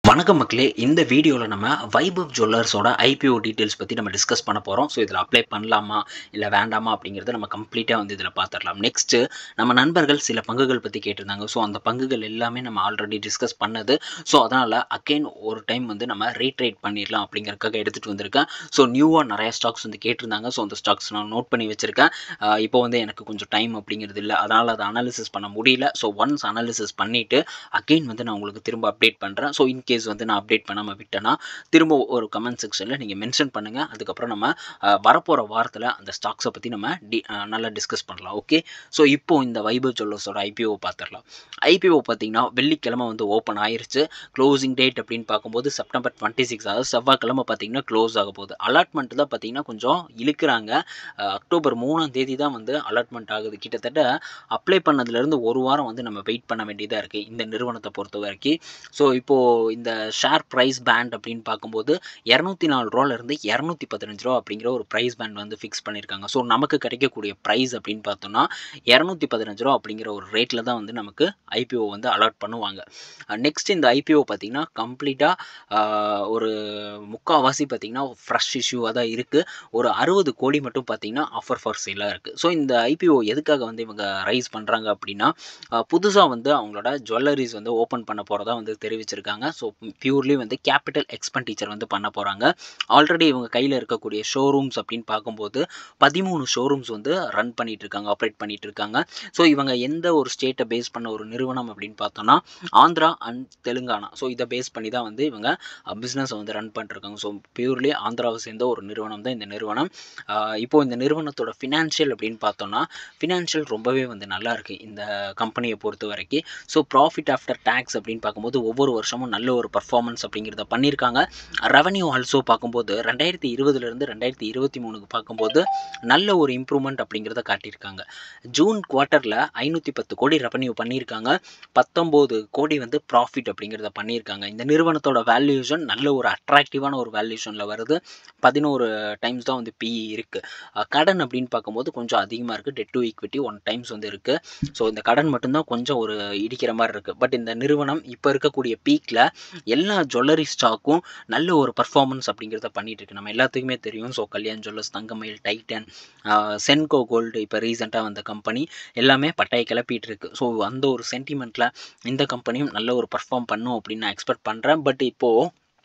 வணக்கம் மக்களே இந்த வீடியோவில் நம்ம வைபவ் ஜுவல்லர்ஸோட ஐபிஓ டீட்டெயில்ஸ் பற்றி நம்ம டிஸ்கஸ் பண்ண போகிறோம் ஸோ இதில் அப்ளை பண்ணலாமா இல்லை வேண்டாமா அப்படிங்கிறத நம்ம கம்ப்ளீட்டாக வந்து இதில் பார்த்துடலாம் நெக்ஸ்ட்டு நம்ம நண்பர்கள் சில பங்குகள் பற்றி கேட்டிருந்தாங்க ஸோ அந்த பங்குகள் எல்லாமே நம்ம ஆல்ரெடி டிஸ்கஸ் பண்ணது ஸோ அதனால் அகெயின் ஒரு டைம் வந்து நம்ம ரீட்ரேட் பண்ணிடலாம் அப்படிங்கிறதுக்காக எடுத்துகிட்டு வந்திருக்கேன் ஸோ நியூவாக நிறைய ஸ்டாக்ஸ் வந்து கேட்டிருந்தாங்க ஸோ அந்த ஸ்டாக்ஸ் நான் நோட் பண்ணி வச்சுருக்கேன் இப்போ வந்து எனக்கு கொஞ்சம் டைம் அப்படிங்கிறது இல்லை அதனால் அதை அனாலிசிஸ் பண்ண முடியல ஸோ ஒன்ஸ் அனாலிசிஸ் பண்ணிவிட்டு அகெயின் வந்து நான் உங்களுக்கு திரும்ப அப்டேட் பண்ணுறேன் ஸோ இன்கேஸ் வந்து நான் அப்டேட் பண்ணாமல் விட்டேன்னா திரும்ப ஒரு கமெண்ட் செக்ஷனில் நீங்கள் மென்ஷன் பண்ணுங்கள் அதுக்கப்புறம் நம்ம வரப்போகிற வாரத்தில் அந்த ஸ்டாக்ஸை பற்றி நம்ம டி நல்லா டிஸ்கஸ் பண்ணலாம் ஓகே ஸோ இப்போது இந்த வைபவ் ஜுவல்லர்ஸோட ஐபிஓ பார்த்துடலாம் ஐபிஓ பார்த்தீங்கன்னா வெள்ளிக்கிழமை வந்து ஓப்பன் ஆயிருச்சு க்ளோசிங் டேட் அப்படின்னு பார்க்கும்போது செப்டம்பர் டுவெண்ட்டி சிக்ஸ் அதாவது செவ்வாய்க்கிழமை பார்த்தீங்கன்னா க்ளோஸ் ஆக போகுது அலாட்மெண்ட் தான் பார்த்தீங்கன்னா கொஞ்சம் இழுக்கிறாங்க அக்டோபர் மூணாம் தேதி தான் வந்து அலாட்மெண்ட் ஆகுது கிட்டத்தட்ட அப்ளை பண்ணதுலேருந்து ஒரு வாரம் வந்து நம்ம வெயிட் பண்ண வேண்டியதாக இருக்குது இந்த நிறுவனத்தை பொறுத்த வரைக்கும் ஸோ இப்போது இந்த ஷேர் ப்ரைஸ் பேண்ட் அப்படின்னு பார்க்கும்போது இரநூத்தி நாலு ரூபாலேருந்து இரநூத்தி பதினஞ்சு ரூபா அப்படிங்கிற ஒரு ப்ரைஸ் பேண்ட் வந்து ஃபிக்ஸ் பண்ணியிருக்காங்க ஸோ நமக்கு கிடைக்கக்கூடிய ப்ரைஸ் அப்படின்னு பார்த்தோம்னா இரநூத்தி பதினஞ்சு ரூபா அப்படிங்கிற ஒரு ரேட்டில் தான் வந்து நமக்கு ஐபிஓ வந்து அலாட் பண்ணுவாங்க நெக்ஸ்ட் இந்த ஐபிஓ பார்த்திங்கன்னா கம்ப்ளீட்டாக ஒரு முக்கால்வாசி பார்த்திங்கன்னா ஃப்ரெஷ் இஷ்யூவாக தான் இருக்குது ஒரு அறுபது கோடி மட்டும் பார்த்திங்கன்னா ஆஃபர் ஃபார் சேலாக இருக்குது ஸோ இந்த ஐபிஓ எதுக்காக வந்து இவங்க ரைஸ் பண்ணுறாங்க அப்படின்னா புதுசாக வந்து அவங்களோட ஜுவல்லரிஸ் வந்து ஓப்பன் பண்ண போகிறதா வந்து தெரிவிச்சிருக்காங்க ஸோ பியூர்லி வந்து கேபிட்டல் எக்ஸ்பெண்டிச்சர் வந்து பண்ண போகிறாங்க ஆல்ரெடி இவங்க கையில் இருக்கக்கூடிய ஷோரூம்ஸ் அப்படின்னு பார்க்கும்போது பதிமூணு ஷோரூம்ஸ் வந்து ரன் பண்ணிட்டு இருக்காங்க ஆப்ரேட் பண்ணிட்டு இருக்காங்க ஸோ இவங்க எந்த ஒரு ஸ்டேட்டை பேஸ் பண்ண ஒரு நிறுவனம் அப்படின்னு பார்த்தோம்னா ஆந்திரா அண்ட் தெலுங்கானா ஸோ இதை பேஸ் பண்ணி தான் வந்து இவங்க பிஸ்னஸை வந்து ரன் பண்ணிருக்காங்க ஸோ பியூர்லி ஆந்திராவை சேர்ந்த ஒரு நிறுவனம் தான் இந்த நிறுவனம் இப்போது இந்த நிறுவனத்தோட ஃபினான்ஷியல் அப்படின்னு பார்த்தோம்னா ஃபினான்ஷியல் ரொம்பவே வந்து நல்லா இருக்குது இந்த கம்பெனியை பொறுத்த வரைக்கும் ஸோ ப்ராஃபிட் ஆஃப்டர் டேக்ஸ் அப்படின்னு பார்க்கும்போது ஒவ்வொரு வருஷமும் நல்ல ஒரு பர்ஃபார்மன்ஸ் அப்படிங்கிறத பண்ணியிருக்காங்க ரெவன்யூ ஆல்சோ பார்க்கும்போது ரெண்டாயிரத்தி இருபதுலேருந்து ரெண்டாயிரத்தி இருபத்தி மூணுக்கு பார்க்கும்போது நல்ல ஒரு இம்ப்ரூவ்மெண்ட் அப்படிங்கிறத காட்டியிருக்காங்க ஜூன் குவார்ட்டரில் ஐநூற்றி பத்து கோடி ரெவன்யூ பண்ணியிருக்காங்க பத்தொம்போது கோடி வந்து ப்ராஃபிட் அப்படிங்கிறத பண்ணியிருக்காங்க இந்த நிறுவனத்தோட வேல்யூஷன் நல்ல ஒரு அட்ராக்டிவான ஒரு வேல்யூஷனில் வருது பதினோரு டைம்ஸ் தான் வந்து பிஇ இருக்குது கடன் அப்படின்னு பார்க்கும்போது கொஞ்சம் அதிகமாக இருக்குது debt to equity one times வந்து இருக்குது ஸோ இந்த கடன் மட்டும்தான் கொஞ்சம் ஒரு இடிக்கிற மாதிரி இருக்குது பட் இந்த நிறுவனம் இப்போ இருக்கக்கூடிய பீக்கில் எல்லா ஜுவல்லரி ஸ்டாக்கும் நல்ல ஒரு பர்ஃபார்மன்ஸ் அப்படிங்கிறத பண்ணிகிட்டு இருக்கு நம்ம எல்லாத்துக்குமே தெரியும் so Kalyan jewellers Thangamayil Titan Senco gold இப்போ ரீசெண்டாக வந்த கம்பெனி எல்லாமே பட்டாயை கிளப்பிட்டு இருக்கு ஸோ அந்த ஒரு சென்டிமெண்ட்டில் இந்த கம்பெனியும் நல்ல ஒரு பர்ஃபார்ம் பண்ணும் அப்படின்னு நான் எக்ஸ்பெக்ட் பண்ணுறேன் பட் இப்போது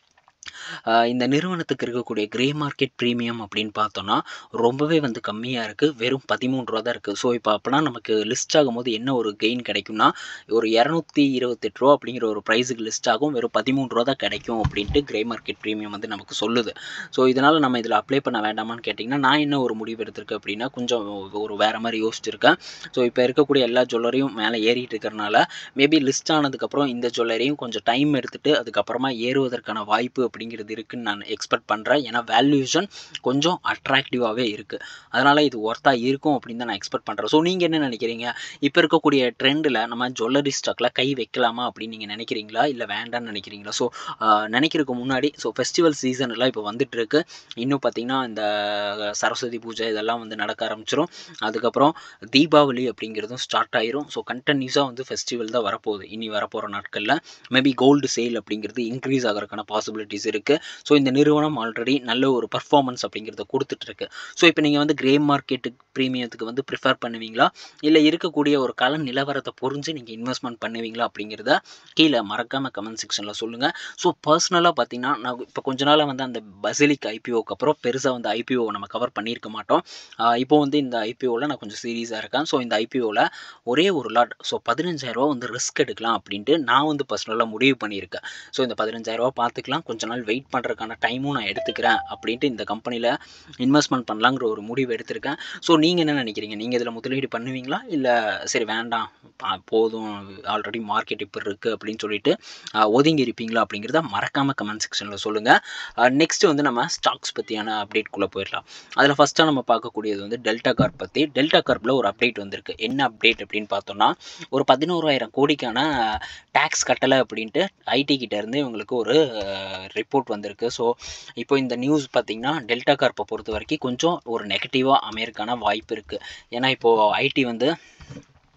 இந்த நிறுவனத்துக்கு இருக்கக்கூடிய கிரே மார்க்கெட் ப்ரீமியம் அப்படின்னு பார்த்தோன்னா ரொம்பவே வந்து கம்மியாக இருக்குது வெறும் பதிமூணு ரூபா தான் இருக்குது ஸோ இப்போ அப்போனா நமக்கு லிஸ்ட் ஆகும்போது என்ன ஒரு கெயின் கிடைக்கும்னா ஒரு இரநூத்தி இருபத்தெட்டு ரூபா அப்படிங்கிற ஒரு ப்ரைஸுக்கு லிஸ்ட் ஆகும் வெறும் பதிமூணு ரூபா தான் கிடைக்கும் அப்படின்ட்டு கிரே மார்க்கெட் ப்ரீமியம் வந்து நமக்கு சொல்லுது ஸோ இதனால் நம்ம இதில் அப்ளை பண்ண வேண்டாமான்னு கேட்டிங்கன்னா நான் என்ன ஒரு முடிவு எடுத்திருக்கேன் அப்படின்னா கொஞ்சம் ஒரு வேறு மாதிரி யோசிச்சிருக்கேன் ஸோ இப்போ இருக்கக்கூடிய எல்லா ஜுவல்லரியும் மேலே ஏறிட்டு இருக்கிறனால மேபி லிஸ்ட் ஆனதுக்கப்புறம் இந்த ஜுவல்லரியும் கொஞ்சம் டைம் எடுத்துகிட்டு அதுக்கப்புறமா ஏறுவதற்கான வாய்ப்பு அப்படிங்கிறது இருக்குதுன்னு நான் எக்ஸ்பெக்ட் பண்ணுறேன் ஏன்னா வேல்யூஷன் கொஞ்சம் அட்ராக்டிவாகவே இருக்குது அதனால் இது ஒர்த்தாக இருக்கும் அப்படின்னு தான் நான் எக்ஸ்பெக்ட் பண்ணுறேன் ஸோ நீங்கள் என்ன நினைக்கிறீங்க இப்போ இருக்கக்கூடிய ட்ரெண்டில் நம்ம ஜுவல்லரி ஸ்டாக்கில் கை வைக்கலாமா அப்படின்னு நீங்கள் நினைக்கிறீங்களா இல்லை வேண்டாம்னு நினைக்கிறீங்களா ஸோ நினைக்கிறதுக்கு முன்னாடி ஸோ ஃபெஸ்டிவல் சீசன் எல்லாம் இப்போ வந்துட்டு இருக்கு இன்னும் பார்த்திங்கன்னா இந்த சரஸ்வதி பூஜை இதெல்லாம் வந்து நடக்க ஆரம்பிச்சிடும் அதுக்கப்புறம் தீபாவளி அப்படிங்கிறதும் ஸ்டார்ட் ஆயிரும் ஸோ கண்டினியூஸாக வந்து ஃபெஸ்டிவல் தான் வரப்போகுது இனி வரப்போகிற நாட்களில் மேபி கோல்டு சேல் அப்படிங்கிறது இன்க்ரீஸ் ஆகிறதுக்கான பாசிபிலிட்டிஸ் இருக்குது ஸோ இந்த நிறுவனம் ஆல்ரெடி நல்ல ஒரு பர்ஃபார்மன்ஸ் அப்படிங்கிறத கொடுத்துட்ருக்கு ஸோ இப்போ நீங்கள் வந்து கிரே மார்க்கெட்டுக்கு ப்ரீமியத்துக்கு வந்து ப்ரிஃபர் பண்ணுவீங்களா இல்லை இருக்கக்கூடிய ஒரு கல நிலவரத்தை புரிஞ்சு நீங்கள் இன்வெஸ்ட்மெண்ட் பண்ணுவீங்களா அப்படிங்கிறத கீழே மறக்காமல் கமெண்ட் செக்ஷனில் சொல்லுங்கள் ஸோ பர்சனலாக பார்த்தீங்கன்னா நான் இப்போ கொஞ்ச நாளாக வந்து அந்த பசிலிக் ஐபிஓக்கு அப்புறம் பெருசாக வந்து ஐபிஓ நம்ம கவர் பண்ணியிருக்க மாட்டோம் இப்போ வந்து இந்த ஐபிஓவில் நான் கொஞ்சம் சீரியஸாக இருக்கேன் ஸோ இந்த ஐபிஓவில் ஒரே ஒரு லாட் ஸோ பதினஞ்சாயிரரூவா வந்து ரிஸ்க் எடுக்கலாம் அப்படின்ட்டு நான் வந்து பர்சனலாக முடிவு பண்ணியிருக்கேன் ஸோ இந்த பதினஞ்சாயிரரூவா பார்த்துக்கலாம் கொஞ்ச நாள் வெயிட் பண்ணுறதுக்கான டைமும் நான் எடுத்துக்கிறேன் அப்படின்ட்டு இந்த கம்பெனியில் இன்வெஸ்ட்மெண்ட் பண்ணலாங்கிற ஒரு முடிவு எடுத்திருக்கேன் ஸோ நீங்கள் என்ன நினைக்கிறீங்க நீங்கள் இதில் முதலீடு பண்ணுவீங்களா இல்லை சரி வேண்டாம் போதும் ஆல்ரெடி மார்க்கெட் இப்போ இருக்குது அப்படின்னு சொல்லிட்டு ஒதுங்கி இருப்பீங்களா அப்படிங்கிறத மறக்காமல் கமெண்ட் செக்ஷனில் சொல்லுங்கள் நெக்ஸ்ட்டு வந்து நம்ம ஸ்டாக்ஸ் பற்றியான அப்டேட்குள்ளே போயிடலாம் அதில் ஃபஸ்ட்டாக நம்ம பார்க்கக்கூடியது வந்து டெல்டா கார்ப் பற்றி டெல்டா கார்ப்பில் ஒரு அப்டேட் வந்திருக்கு என்ன அப்டேட் அப்படின்னு பார்த்தோம்னா ஒரு பதினோராயிரம் கோடிக்கான டேக்ஸ் கட்டலை அப்படின்ட்டு ஐடி கிட்டேருந்து இவங்களுக்கு ஒரு ரிப்போர்ட் வந்திருக்கு ஸோ இப்போ இந்த நியூஸ் பார்த்திங்கன்னா டெல்டா கார்ப்பை பொறுத்த வரைக்கும் கொஞ்சம் ஒரு நெகட்டிவாக அமையறதுக்கான வாய்ப்பு இருக்குது ஏன்னா இப்போது ஐடி வந்து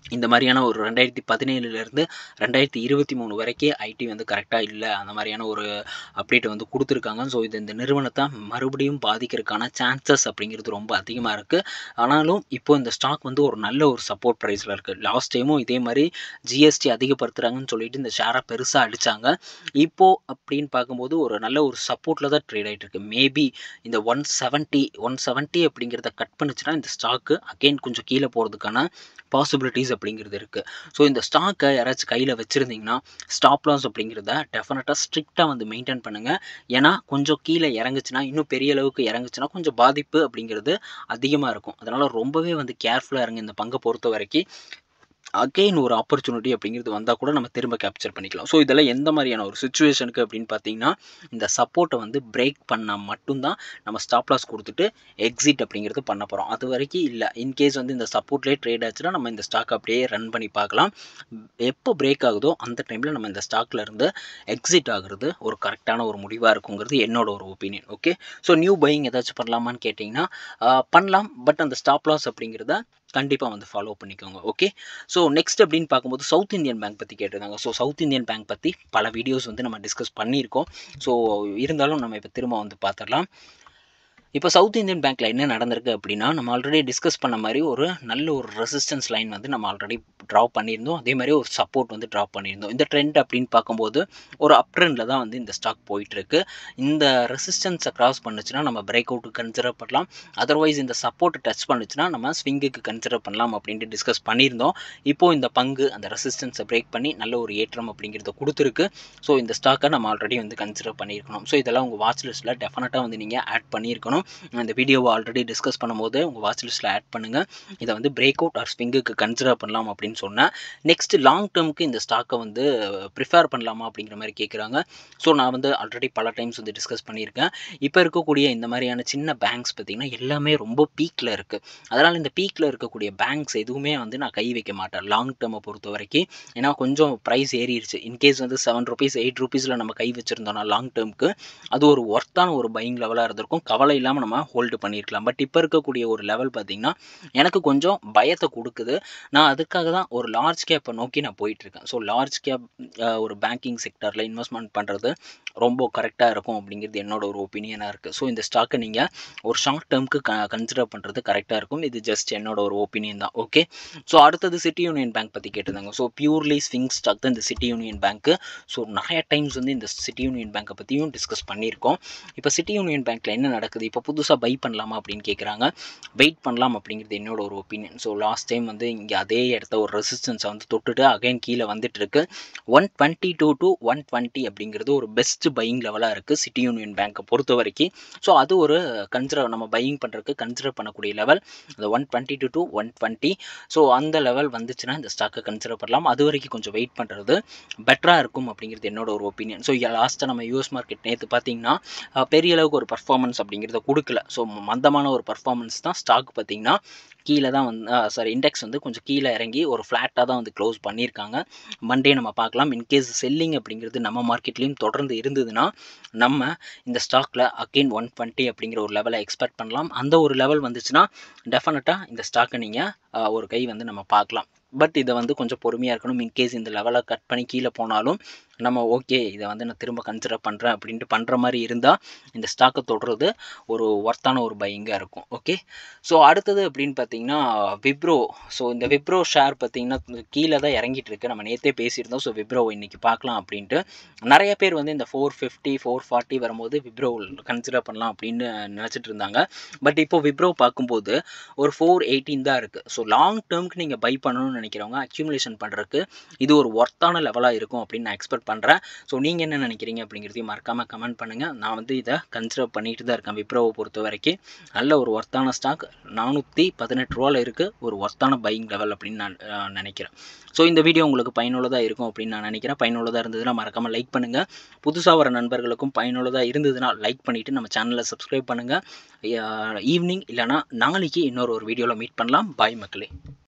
இந்த மாதிரியான ஒரு ரெண்டாயிரத்தி பதினேழுலேருந்து ரெண்டாயிரத்தி இருபத்தி மூணு வரைக்கும் ஐடி வந்து கரெக்டாக இல்லை அந்த மாதிரியான ஒரு அப்டேட் வந்து கொடுத்துருக்காங்க ஸோ இது இந்த நிறுவனத்தை மறுபடியும் பாதிக்கிறதுக்கான சான்சஸ் அப்படிங்கிறது ரொம்ப அதிகமாக இருக்குது ஆனாலும் இப்போ இந்த ஸ்டாக் வந்து ஒரு நல்ல ஒரு சப்போர்ட் ப்ரைஸில் இருக்குது லாஸ்ட் டைமும் இதே மாதிரி ஜிஎஸ்டி அதிகப்படுத்துகிறாங்கன்னு சொல்லிட்டு இந்த ஷேரை பெருசாக அடித்தாங்க இப்போது அப்படின்னு பார்க்கும்போது ஒரு நல்ல ஒரு சப்போர்ட்டில் தான் ட்ரேட் ஆகிட்டு இருக்கு மேபி இந்த ஒன் செவன்ட்டி ஒன் செவன்ட்டி அப்படிங்கிறத கட் பண்ணுச்சுன்னா இந்த ஸ்டாக்கு அகெயின் கொஞ்சம் கீழே போகிறதுக்கான பாசிபிலிட்டிஸ் அப்படிங்கிறது இருக்குது ஸோ இந்த ஸ்டாக்கை யாராச்சும் கையில் வச்சுருந்தீங்கன்னா ஸ்டாப் லாஸ் அப்படிங்கிறத டெஃபினட்டாக ஸ்ட்ரிக்டாக வந்து மெயின்டைன் பண்ணுங்கள் ஏன்னா கொஞ்சம் கீழே இறங்குச்சுன்னா இன்னும் பெரிய அளவுக்கு இறங்குச்சுன்னா கொஞ்சம் பாதிப்பு அப்படிங்கிறது அதிகமாக இருக்கும் அதனால் ரொம்பவே வந்து கேர்ஃபுல்லாக இருங்க இந்த பங்கை பொறுத்த வரைக்கும் அகெயின் ஒரு ஆப்பர்ச்சுனிட்டி அப்படிங்கிறது வந்தால் கூட நம்ம திரும்ப கேப்சர் பண்ணிக்கலாம் ஸோ இதெல்லாம் எந்த மாதிரியான ஒரு சுச்சுவேஷனுக்கு அப்படின்னு பார்த்தீங்கன்னா இந்த சப்போர்ட்டை வந்து பிரேக் பண்ணால் மட்டும்தான் நம்ம ஸ்டாப் லாஸ் கொடுத்துட்டு எக்ஸிட் அப்படிங்கிறது பண்ண போகிறோம் அது வரைக்கும் இல்லை இன்கேஸ் வந்து இந்த சப்போர்ட்லேயே ட்ரேட் ஆச்சுன்னா நம்ம இந்த ஸ்டாக் அப்படியே ரன் பண்ணி பார்க்கலாம் எப்போ பிரேக் ஆகுதோ அந்த டைமில் நம்ம இந்த ஸ்டாக்ல இருந்து எக்ஸிட் ஆகுறது ஒரு கரெக்டான ஒரு முடிவாக இருக்குங்கிறது என்னோட ஒரு opinion okay so new buying ஏதாச்சும் பண்ணலாமான்னு கேட்டிங்கன்னா பண்ணலாம் பட் அந்த ஸ்டாப் லாஸ் அப்படிங்கிறத கண்டிப்பாக வந்து ஃபாலோ பண்ணிக்கோங்க ஓகே ஸோ நெக்ஸ்ட் அப்படின்னு பார்க்கும்போது சவுத் இந்தியன் பேங்க் பற்றி கேட்டிருந்தாங்க ஸோ சவுத் இந்தியன் பேங்க் பற்றி பல வீடியோஸ் வந்து நம்ம டிஸ்கஸ் பண்ணியிருக்கோம் ஸோ இருந்தாலும் நம்ம இப்போ திரும்ப வந்து பார்த்துடலாம் இப்போ சவுத் இந்தியன் பேங்க்கில் என்ன நடந்திருக்கு அப்படின்னா நம்ம ஆல்ரெடி டிஸ்கஸ் பண்ண மாதிரி ஒரு நல்ல ஒரு ரெசிஸ்டன்ஸ் லைன் வந்து நம்ம ஆல்ரெடி ட்ரா பண்ணியிருந்தோம் அதே மாதிரி ஒரு சப்போர்ட் வந்து ட்ரா பண்ணியிருந்தோம் இந்த ட்ரெண்ட் அப்படின்னு பார்க்கும்போது ஒரு அப் ட்ரெண்டில் தான் வந்து இந்த ஸ்டாக் போயிட்டுருக்கு இந்த ரெசிஸ்டன்ஸை கிராஸ் பண்ணுச்சுன்னா நம்ம பிரேக் அவுட்டுக்கு கன்சிடர் பண்ணலாம் அதர்வைஸ் இந்த சப்போர்ட் டச் பண்ணுச்சுன்னா நம்ம ஸ்விங்குக்கு கன்சிடர் பண்ணலாம் அப்படின்ட்டு டிஸ்கஸ் பண்ணியிருந்தோம் இப்போது இந்த பங்கு அந்த ரெசிஸ்டன்ஸை பிரேக் பண்ணி நல்ல ஒரு ஏற்றம் அப்படிங்கிறத கொடுத்துருக்கு ஸோ இந்த ஸ்டாக்கை நம்ம ஆல்ரெடி வந்து கன்சிடர் பண்ணியிருக்கணும் ஸோ இதெல்லாம் உங்கள் வாட்ச் லிஸ்ட்டில் டெஃபினட்டாக வந்து நீங்கள் ஆட் பண்ணியிருக்கணும் இந்த வீடியோவை ஆல்ரெடி டிஸ்கஸ் பண்ணும்போது உங்கள் வாட்ச் லிஸ்ட்டில் ஆட் பண்ணுங்கள் இதை வந்து பிரேக் அவுட் ஆர் ஸ்விங்குக்கு கன்சிடர் பண்ணலாம் அப்படின்னு சொன்னேன் நெக்ஸ்ட் லாங் டேர்முக்கு இந்த ஸ்டாக்கை வந்து ப்ரிஃபேர் பண்ணலாமா அப்படிங்கிற மாதிரி கேட்குறாங்க ஸோ நான் வந்து ஆல்ரெடி பல டைம்ஸ் வந்து டிஸ்கஸ் பண்ணியிருக்கேன் இப்போ இருக்கக்கூடிய இந்த மாதிரியான சின்ன பேங்க்ஸ் பார்த்திங்கன்னா எல்லாமே ரொம்ப பீக்கில் இருக்குது அதனால் இந்த பீக்கில் இருக்கக்கூடிய பேங்க்ஸ் எதுவுமே வந்து நான் கை வைக்க மாட்டேன் லாங் டேர்மை பொறுத்த வரைக்கும் ஏன்னா கொஞ்சம் ப்ரைஸ் ஏறிடுச்சு இன்கேஸ் வந்து செவன் ருபீஸ் எயிட் ருபீஸில் நம்ம கை வச்சுருந்தோம்னா லாங் டேர்முக்கு அது ஒரு ஒர்த்தான ஒரு பையிங் லெவலாக இருந்திருக்கும் கவலை இல்லாமல் நம்ம ஹோல்டு பண்ணியிருக்கலாம் பட் இப்போ இருக்கக்கூடிய ஒரு லெவல் பார்த்திங்கன்னா எனக்கு கொஞ்சம் பயத்தை கொடுக்குது நான் அதுக்காக தான் ஒரு லார்ஜ் கேப்பை நோக்கி நான் போயிட்டுருக்கேன் ஸோ லார்ஜ் கேப் ஒரு பேங்கிங் செக்டரில் இன்வெஸ்ட்மெண்ட் பண்ணுறது ரொம்ப கரெக்டாக இருக்கும் அப்படிங்கிறது என்னோட ஒரு ஒப்பீனியனாக இருக்குது ஸோ இந்த ஸ்டாக்கை நீங்கள் ஒரு ஷார்ட் டேர்முக்கு க கன்சிடர் பண்ணுறது கரெக்டாக இருக்கும் இது ஜஸ்ட் என்னோட ஒரு ஒப்பீனியன் தான் ஓகே ஸோ அடுத்தது சிட்டி யூனியன் பேங்க் பற்றி கேட்டிருந்தாங்க ஸோ பியூர்லி ஸ்விங் ஸ்டாக் தான் இந்த சிட்டி யூனியன் பேங்க்கு ஸோ நிறைய டைம்ஸ் வந்து இந்த சிட்டி யூனியன் பேங்க்கை பற்றியும் டிஸ்கஸ் பண்ணியிருக்கோம் இப்போ சிட்டி யூனியன் பேங்க்கில் என்ன நடக்குது இப்போ புதுசாக பை பண்ணலாமா அப்படின்னு கேட்குறாங்க வெயிட் பண்ணலாம் அப்படிங்கிறது என்னோட ஒரு ஒப்பீனியன் ஸோ லாஸ்ட் டைம் வந்து இங்கே அதே இடத்த ஒரு ரெசிஸ்டன்ஸை வந்து தொட்டுட்டு அகைன் கீழே வந்துட்டு இருக்கு one twenty two to one twenty அப்படிங்கிறது ஒரு பெஸ்ட் பையிங் லெவலாக இருக்குது சிட்டி யூனியன் பேங்க்கை பொறுத்த வரைக்கும் ஸோ அது ஒரு கன்சிடர் நம்ம பையிங் பண்ணுறதுக்கு கன்சிடர் பண்ணக்கூடிய லெவல் அந்த one twenty two to one twenty so அந்த லெவல் வந்துச்சுன்னா இந்த ஸ்டாக்கை கன்சிடர் பண்ணலாம் அது வரைக்கும் கொஞ்சம் வெயிட் பண்ணுறது பெட்டராக இருக்கும் அப்படிங்கிறது என்னோட ஒரு ஒப்பீனியன் ஸோ லாஸ்ட்டாக நம்ம யூஎஸ் மார்க்கெட் நேற்று பார்த்தீங்கன்னா பெரிய அளவுக்கு ஒரு பர்ஃபார்மன்ஸ் அப்படிங்கிறத கொடுக்கல ஸோ மந்தமான ஒரு பர்ஃபார்மன்ஸ் தான் ஸ்டாக் பார்த்திங்கன்னா கீழே தான் வந்து சாரி இண்டெக்ஸ் வந்து கொஞ்சம் கீழே இறங்கி ஒரு ஃப்ளாட்டாக தான் வந்து க்ளோஸ் பண்ணியிருக்காங்க மண்டே நம்ம பார்க்கலாம் இன்கேஸ் செல்லிங் அப்படிங்கிறது நம்ம மார்க்கெட்லேயும் தொடர்ந்து இருந்ததுன்னா நம்ம இந்த ஸ்டாக்கில் அகெயின் ஒன் டுவெண்ட்டி அப்படிங்கிற ஒரு லெவலை எக்ஸ்பெக்ட் பண்ணலாம் அந்த ஒரு லெவல் வந்துச்சுன்னா டெஃபினட்டாக இந்த ஸ்டாக்கை நீங்கள் ஒரு கை வந்து நம்ம பார்க்கலாம் பட் இதை வந்து கொஞ்சம் பொறுமையாக இருக்கணும் இன்கேஸ் இந்த லெவலை கட் பண்ணி கீழே போனாலும் நம்ம ஓகே இதை வந்து நான் திரும்ப கன்சிடர் பண்ணுறேன் அப்படின்ட்டு பண்ணுற மாதிரி இருந்தால் இந்த ஸ்டாக்கை தொடுறது ஒரு ஒர்த்தான ஒரு பையிங்காக இருக்கும் ஓகே ஸோ அடுத்தது அப்படின்னு பார்த்தீங்கன்னா விப்ரோ ஸோ இந்த விப்ரோ ஷேர் பார்த்தீங்கன்னா கீழே தான் இறங்கிட்டு இருக்கு நம்ம நேற்றே பேசியிருந்தோம் ஸோ விப்ரோ இன்றைக்கி பார்க்கலாம் அப்படின்ட்டு நிறைய பேர் வந்து இந்த ஃபோர் ஃபிஃப்டி ஃபோர் ஃபார்ட்டி வரும்போது விப்ரோ கன்சிடர் பண்ணலாம் அப்படின்னு நினச்சிட்டு இருந்தாங்க பட் இப்போ விப்ரோ பார்க்கும்போது ஒரு ஃபோர் எயிட்டீன் தான் இருக்குது ஸோ லாங் டேர்முக்கு நீங்கள் பை பண்ணணும்னு நினைக்கிறவங்க அக்யூமுலேஷன் பண்ணுறதுக்கு இது ஒரு ஒர்த்தான லெவலாக இருக்கும் அப்படின்னு நான் எக்ஸ்பெக்ட் பண்ணுறேன் ஸோ நீங்கள் என்ன நினைக்கிறீங்க அப்படிங்கிறதையும் மறக்காமல் கமெண்ட் பண்ணுங்கள் நான் வந்து இதை கன்சிடர் பண்ணிட்டு தான் இருக்கேன் விப்ரோவை பொறுத்த வரைக்கும் நல்ல ஒரு ஒர்த்தான ஸ்டாக் நானூற்றி பதினெட்டு ரூபாவில் இருக்குது ஒரு ஒர்த்தான பையிங் லெவல் அப்படின்னு நான் நினைக்கிறேன் ஸோ இந்த வீடியோ உங்களுக்கு பயனுள்ளதாக இருக்கும் அப்படின்னு நான் நினைக்கிறேன் பயனுள்ளதாக இருந்ததுன்னா மறக்காமல் லைக் பண்ணுங்கள் புதுசாக வர நண்பர்களுக்கும் பயனுள்ளதாக இருந்ததுன்னா லைக் பண்ணிவிட்டு நம்ம சேனலை சப்ஸ்கிரைப் பண்ணுங்கள் ஈவினிங் இல்லைனா நாளைக்கு இன்னொரு ஒரு வீடியோவில் மீட் பண்ணலாம் பாய் மக்களே